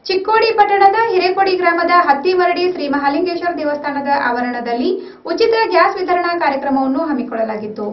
ಚಿಕ್ಕೋಡಿ ಪಟ್ಟಣದ ಹಿರೇಕೊಡಿ ಗ್ರಾಮದ ಹತ್ತಿಮರಡಿ ಶ್ರೀ ಮಹಾಲಿಂಗೇಶ್ವರ ದೇವಸ್ಥಾನದ ಆವರಣದಲ್ಲಿ ಉಚಿತ ಗ್ಯಾಸ್ ವಿತರಣಾ ಕಾರ್ಯಕ್ರಮವನ್ನು ಹಮ್ಮಿಕೊಳ್ಳಲಾಗಿತ್ತು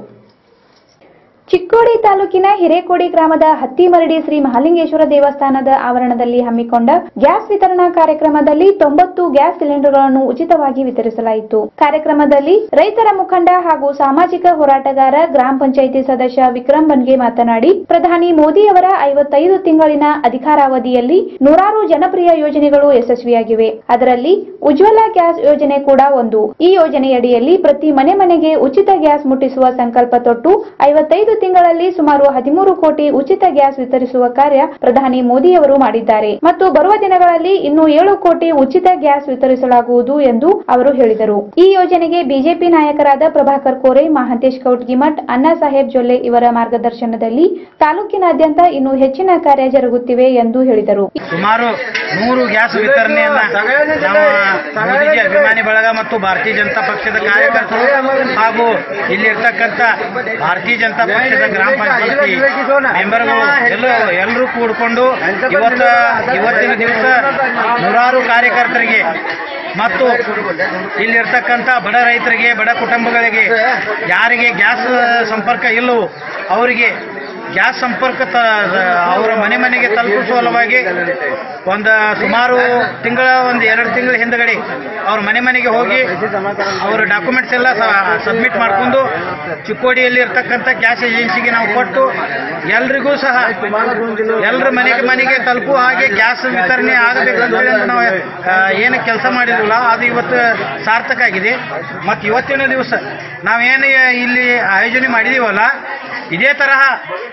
ಚಿಕ್ಕೋಡಿ ತಾಲೂಕಿನ ಹಿರೇಕೋಡಿ ಗ್ರಾಮದ ಹತ್ತಿಮರಡಿ ಶ್ರೀ ಮಹಾಲಿಂಗೇಶ್ವರ ದೇವಸ್ಥಾನದ ಆವರಣದಲ್ಲಿ ಹಮ್ಮಿಕೊಂಡ ಗ್ಯಾಸ್ ವಿತರಣಾ ಕಾರ್ಯಕ್ರಮದಲ್ಲಿ ತೊಂಬತ್ತು ಗ್ಯಾಸ್ ಸಿಲಿಂಡರ್ಗಳನ್ನು ಉಚಿತವಾಗಿ ವಿತರಿಸಲಾಯಿತು ಕಾರ್ಯಕ್ರಮದಲ್ಲಿ ರೈತರ ಮುಖಂಡ ಹಾಗೂ ಸಾಮಾಜಿಕ ಹೋರಾಟಗಾರ ಗ್ರಾಮ ಪಂಚಾಯಿತಿ ಸದಸ್ಯ ವಿಕ್ರಮ್ ಬನ್ಗೆ ಮಾತನಾಡಿ ಪ್ರಧಾನಿ ಮೋದಿಯವರ ಐವತ್ತೈದು ತಿಂಗಳಿನ ಅಧಿಕಾರಾವಧಿಯಲ್ಲಿ ನೂರಾರು ಜನಪ್ರಿಯ ಯೋಜನೆಗಳು ಯಶಸ್ವಿಯಾಗಿವೆ ಅದರಲ್ಲಿ ಉಜ್ವಲ ಗ್ಯಾಸ್ ಯೋಜನೆ ಕೂಡ ಒಂದು ಈ ಯೋಜನೆಯಡಿಯಲ್ಲಿ ಪ್ರತಿ ಮನೆ ಮನೆಗೆ ಉಚಿತ ಗ್ಯಾಸ್ ಮುಟ್ಟಿಸುವ ಸಂಕಲ್ಪ ತೊಟ್ಟು ಐವತ್ತೈದು ತಿಂಗಳಲ್ಲಿ ಸುಮಾರು ಹದಿಮೂರು ಕೋಟಿ ಉಚಿತ ಗ್ಯಾಸ್ ವಿತರಿಸುವ ಕಾರ್ಯ ಪ್ರಧಾನಿ ಮೋದಿಯವರು ಮಾಡಿದ್ದಾರೆ ಮತ್ತು ಬರುವ ದಿನಗಳಲ್ಲಿ ಇನ್ನು ಏಳು ಕೋಟಿ ಉಚಿತ ಗ್ಯಾಸ್ ವಿತರಿಸಲಾಗುವುದು ಎಂದು ಅವರು ಹೇಳಿದರು ಈ ಯೋಜನೆಗೆ ಬಿಜೆಪಿ ನಾಯಕರಾದ ಪ್ರಭಾಕರ್ ಕೋರೆ ಮಹಾಂತೇಶ್ ಕೌಟ್ಗಿಮಠ್ ಅಣ್ಣಾ ಸಾಹೇಬ್ ಜೊಲ್ಲೆ ಇವರ ಮಾರ್ಗದರ್ಶನದಲ್ಲಿ ತಾಲೂಕಿನಾದ್ಯಂತ ಇನ್ನೂ ಹೆಚ್ಚಿನ ಕಾರ್ಯ ಜರುಗುತ್ತಿವೆ ಎಂದು ಹೇಳಿದರು ಸುಮಾರು ನೂರು ಗ್ಯಾಸ್ ವಿತರಣೆಯನ್ನ ನಮ್ಮ ಮೋದಿಜಿ ಅಭಿಮಾನಿ ಬಳಗ ಮತ್ತು ಭಾರತೀಯ ಜನತಾ ಪಕ್ಷದ ಕಾರ್ಯಕರ್ತರು ಹಾಗೂ ಇಲ್ಲಿರ್ತಕ್ಕಂಥ ಭಾರತೀಯ ಜನತಾ ಪಕ್ಷದ ಗ್ರಾಮ ಪಂಚಾಯತಿ ಮೆಂಬರ್ಗಳು ಎಲ್ಲ ಎಲ್ಲರೂ ಕೂಡಿಕೊಂಡು ಇವತ್ತ ಇವತ್ತಿನ ದಿವಸ ನೂರಾರು ಕಾರ್ಯಕರ್ತರಿಗೆ ಮತ್ತು ಇಲ್ಲಿರ್ತಕ್ಕಂಥ ಬಡ ರೈತರಿಗೆ ಬಡ ಕುಟುಂಬಗಳಿಗೆ ಯಾರಿಗೆ ಗ್ಯಾಸ್ ಸಂಪರ್ಕ ಇಲ್ಲವೋ ಅವರಿಗೆ ಗ್ಯಾಸ್ ಸಂಪರ್ಕ ತ ಅವರ ಮನೆ ಮನೆಗೆ ತಲುಪಿಸುವ ಸಲುವಾಗಿ ಒಂದು ಸುಮಾರು ತಿಂಗಳ ಒಂದು ಎರಡು ತಿಂಗಳ ಹಿಂದಗಡೆ ಅವ್ರ ಮನೆ ಮನೆಗೆ ಹೋಗಿ ಅವರ ಡಾಕ್ಯುಮೆಂಟ್ಸ್ ಎಲ್ಲ ಸಬ್ಮಿಟ್ ಮಾಡಿಕೊಂಡು ಚಿಕ್ಕೋಡಿಯಲ್ಲಿ ಇರ್ತಕ್ಕಂಥ ಗ್ಯಾಸ್ ಏಜೆನ್ಸಿಗೆ ನಾವು ಕೊಟ್ಟು ಎಲ್ರಿಗೂ ಸಹ ಎಲ್ಲರ ಮನೆಗೆ ಮನೆಗೆ ತಲುಪುವ ಹಾಗೆ ಗ್ಯಾಸ್ ವಿತರಣೆ ಆಗಬೇಕು ಅಂತ ಹೇಳಿ ನಾವು ಆ, ಏನು ಕೆಲಸ ಮಾಡಿದ್ವಲ್ಲ ಅದು ಇವತ್ತು ಸಾರ್ಥಕ ಆಗಿದೆ ಮತ್ತು ಇವತ್ತಿನ ದಿವಸ ನಾವೇನು ಇಲ್ಲಿ ಆಯೋಜನೆ ಮಾಡಿದೀವಲ್ಲ ಇದೇ ತರಹ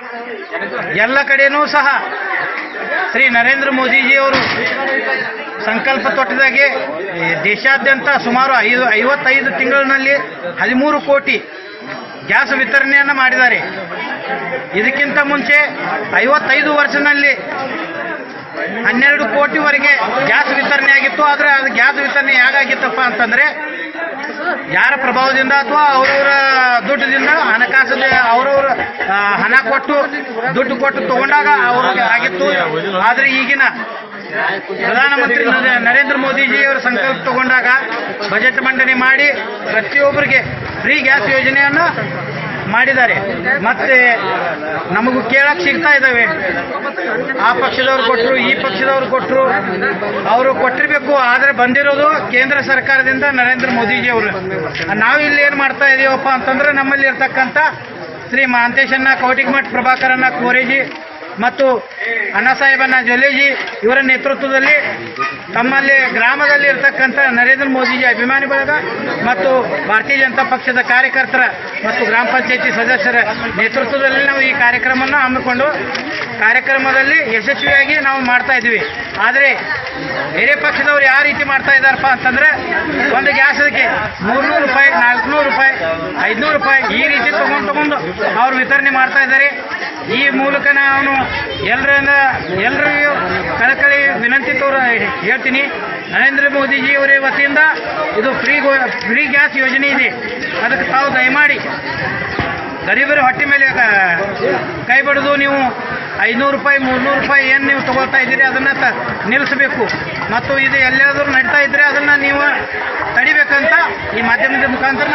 ಎಲ್ಲ ಕಡೆನೂ ಸಹ ಶ್ರೀ ನರೇಂದ್ರ ಮೋದಿಜಿಯವರು ಸಂಕಲ್ಪ ತೊಟ್ಟದಾಗೆ ಈ ದೇಶಾದ್ಯಂತ ಸುಮಾರು ಐದು ಐವತ್ತೈದು ತಿಂಗಳಿನಲ್ಲಿ ಹದಿಮೂರು ಕೋಟಿ ಗ್ಯಾಸ್ ವಿತರಣೆಯನ್ನು ಮಾಡಿದ್ದಾರೆ ಇದಕ್ಕಿಂತ ಮುಂಚೆ ಐವತ್ತೈದು ವರ್ಷದಲ್ಲಿ ಹನ್ನೆರಡು ಕೋಟಿವರೆಗೆ ಗ್ಯಾಸ್ ವಿತರಣೆ ಆಗಿತ್ತು ಆದರೆ ಅದು ಗ್ಯಾಸ್ ವಿತರಣೆ ಹೇಗಾಗಿತ್ತಪ್ಪ ಅಂತಂದ್ರೆ ಯಾರ ಪ್ರಭಾವದಿಂದ ಅಥವಾ ಅವರವರ ದುಡ್ಡದಿಂದ ಹಣಕಾಸು ಅವರವರ ಹಣ ಕೊಟ್ಟು ದುಡ್ಡು ಕೊಟ್ಟು ತಗೊಂಡಾಗ ಅವ್ರಿಗೆ ಆಗಿತ್ತು ಆದರೆ ಈಗಿನ ಪ್ರಧಾನಮಂತ್ರಿ ನರ- ನರೇಂದ್ರ ಮೋದಿಜಿಯವರ ಸಂಕಲ್ಪ ತಗೊಂಡಾಗ ಬಜೆಟ್ ಮಂಡನೆ ಮಾಡಿ ಪ್ರತಿಯೊಬ್ಬರಿಗೆ ಫ್ರೀ ಗ್ಯಾಸ್ ಯೋಜನೆಯನ್ನು ಮಾಡಿದ್ದಾರೆ ಮತ್ತೆ ನಮಗೂ ಕೇಳಕ್ ಸಿಗ್ತಾ ಇದ್ದಾವೆ ಆ ಪಕ್ಷದವ್ರು ಕೊಟ್ಟರು ಈ ಪಕ್ಷದವ್ರು ಕೊಟ್ಟರು ಅವರು ಕೊಟ್ಟಿರಬೇಕು ಆದರೆ ಬಂದಿರೋದು ಕೇಂದ್ರ ಸರ್ಕಾರದಿಂದ ನರೇಂದ್ರ ಮೋದಿಜಿ ಅವರು ನಾವು ಇಲ್ಲಿ ಏನು ಮಾಡ್ತಾ ಇದೀವಪ್ಪ ಅಂತಂದ್ರೆ ನಮ್ಮಲ್ಲಿ ಇರ್ತಕ್ಕಂಥ ಶ್ರೀ ಮಹಾಂತೇಶನ್ನ ಕೌಟಿಕಮಠ್ ಪ್ರಭಾಕರನ್ನ ಕೋರೇಜಿ ಮತ್ತು ಅಣ್ಣಾಸಾಹೇಬನ್ನ ಜೊಲ್ಲೇಜಿ ಇವರ ನೇತೃತ್ವದಲ್ಲಿ ತಮ್ಮಲ್ಲಿ ಗ್ರಾಮದಲ್ಲಿ ಇರ್ತಕ್ಕಂಥ ನರೇಂದ್ರ ಮೋದಿಜಿ ಅಭಿಮಾನಿ ಬಳಗ ಮತ್ತು ಭಾರತೀಯ ಜನತಾ ಪಕ್ಷದ ಕಾರ್ಯಕರ್ತರ ಮತ್ತು ಗ್ರಾಮ ಪಂಚಾಯತಿ ಸದಸ್ಯರ ನೇತೃತ್ವದಲ್ಲಿ ನಾವು ಈ ಕಾರ್ಯಕ್ರಮವನ್ನು ಹಮ್ಮಿಕೊಂಡು ಕಾರ್ಯಕ್ರಮದಲ್ಲಿ ಯಶಸ್ವಿಯಾಗಿ ನಾವು ಮಾಡ್ತಾ ಇದ್ವಿ ಆದರೆ ಬೇರೆ ಪಕ್ಷದವ್ರು ಯಾವ ರೀತಿ ಮಾಡ್ತಾ ಇದ್ದಾರಪ್ಪ ಅಂತಂದ್ರೆ ಒಂದು ಗ್ಯಾಸಕ್ಕೆ ಮೂರ್ನೂರು ರೂಪಾಯಿ ನಾಲ್ಕುನೂರು ರೂಪಾಯಿ ಐದುನೂರು ರೂಪಾಯಿ ಈ ರೀತಿ ತಗೊಂಡು ತಗೊಂಡು ಅವ್ರು ವಿತರಣೆ ಮಾಡ್ತಾ ಇದ್ದಾರೆ ಈ ಮೂಲಕ ನಾನು ಎಲ್ಲರಿಂದ ಎಲ್ಲರಿಗೂ ಕಳಕಳಿ ವಿನಂತಿ ತೋರ ಹೇಳ್ತೀನಿ ನರೇಂದ್ರ ಮೋದಿಜಿ ಅವರ ವತಿಯಿಂದ ಇದು ಫ್ರೀ ಫ್ರೀ ಗ್ಯಾಸ್ ಯೋಜನೆ ಇದೆ ಅದಕ್ಕೆ ತಾವು ದಯಮಾಡಿ ಗರೀಬರ ಹೊಟ್ಟೆ ಮೇಲೆ ಕ- ಕೈ ಬಡಿದು ನೀವು ಐನೂರು ರೂಪಾಯಿ ಮೂರ್ನೂರು ರೂಪಾಯಿ ಏನು ನೀವು ತಗೊಳ್ತಾ ಇದ್ದೀರಿ ಅದನ್ನು ತ ನಿಲ್ಲಿಸಬೇಕು ಮತ್ತು ಇದು ಎಲ್ಲಾದರೂ ನಡೀತಾ ಇದ್ದರೆ ಅದನ್ನು ನೀವು ತಡಿಬೇಕಂತ ಈ ಮಾಧ್ಯಮದ ಮುಖಾಂತರ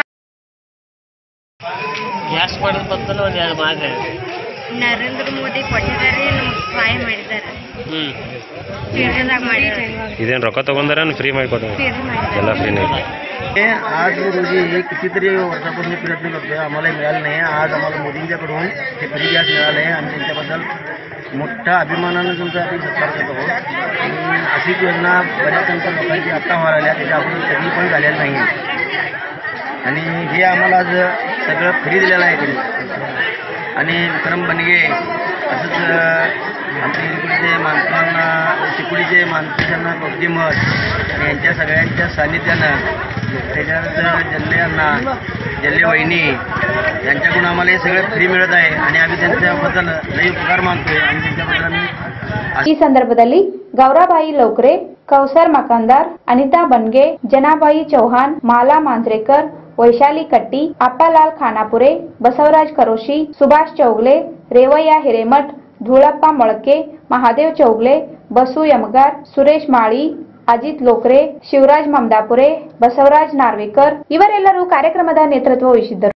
ಗ್ಯಾಸ್ ಮಾಡೋದ್ ಬರ್ತಲ್ಲ ಒಂದು ಎರಡು ಮಾತು ನರೇಂದ್ರ ಮೋದಿ ಕೊಟ್ಟಿದ್ದಾರೆ ನಮ್ಗೆ ಸಹಾಯ ಮಾಡಿದ್ದಾರೆ ಹ್ಞೂ ಫ್ರೀದಾಗ ಮಾಡಿದ್ದಾರೆ ಇದೇನು ರೊಕ್ಕ ತಗೊಂಡಾರ फ्री ಮಾಡಿ ಕೊಟ್ಟಾರ फ्री ಮಾಡಿದ್ದಾರೆ ಎಲ್ಲ फ्रीನೇ आज रोजी कितीतरी वर्षापासून मी प्रयत्न करतोय आम्हाला मिळालं नाही आज आम्हाला मोदींच्याकडून हे फ्री गॅस मिळालं आहे आणि त्यांच्याबद्दल मोठ्या अभिमानानं तुमचा आम्ही सत्कार करतो आहोत. आणि अशी योजना बऱ्याच नंतर लोकांची आत्ता व्हायला लागल्या त्याच्या अगोदर कधी पण झालेलं नाही आणि हे आम्हाला आज सगळं फ्री दिलेलं आहे त्यांनी आणि विक्रम बनगे असंच अं, आमच्या इकडचे माणसांना चिकुडीचे माणसांना पबजी मठ यांच्या सगळ्यांच्या सानिध्यानं त्याच्यानंतर जल्ले अण्णा जल्ले वहिनी यांच्याकडून आम्हाला हे सगळं फ्री मिळत आहे आणि आम्ही त्यांच्याबद्दल लई उपकार मानतोय आणि त्यांच्याबद्दल आम्ही ಈ ಸಂದರ್ಭದಲ್ಲಿ ಗೌರಾಬಾಯಿ ಲೌಕ್ರೆ ಕೌಸರ್ ಮಕಾಂದಾರ್ ಅನಿತಾ ಬನ್ಗೆ ಜನಾಬಾಯಿ ಚೌಹಾಣ್ ಮಾಲಾ ಮಾಂಜ್ರೇಕರ್ ವೈಶಾಲಿ ಕಟ್ಟಿ ಅಪ್ಪಲಾಲ್ ಖಾನಾಪುರೆ ಬಸವರಾಜ್ ಕರೋಶಿ ಸುಭಾಷ್ ಚೌಗ್ಲೆ ರೇವಯ್ಯ ಹಿರೇಮಠ್ ಧೂಳಪ್ಪ ಮೊಳಕೆ ಮಹಾದೇವ್ ಚೌಗ್ಲೆ ಬಸು ಯಮಗಾರ್ ಸುರೇಶ್ ಮಾಳಿ ಅಜಿತ್ ಲೋಕ್ರೆ ಶಿವರಾಜ್ ಮಮದಾಪುರೆ ಬಸವರಾಜ್ ನಾರ್ವೇಕರ್ ಇವರೆಲ್ಲರೂ ಕಾರ್ಯಕ್ರಮದ ನೇತೃತ್ವ ವಹಿಸಿದ್ದರು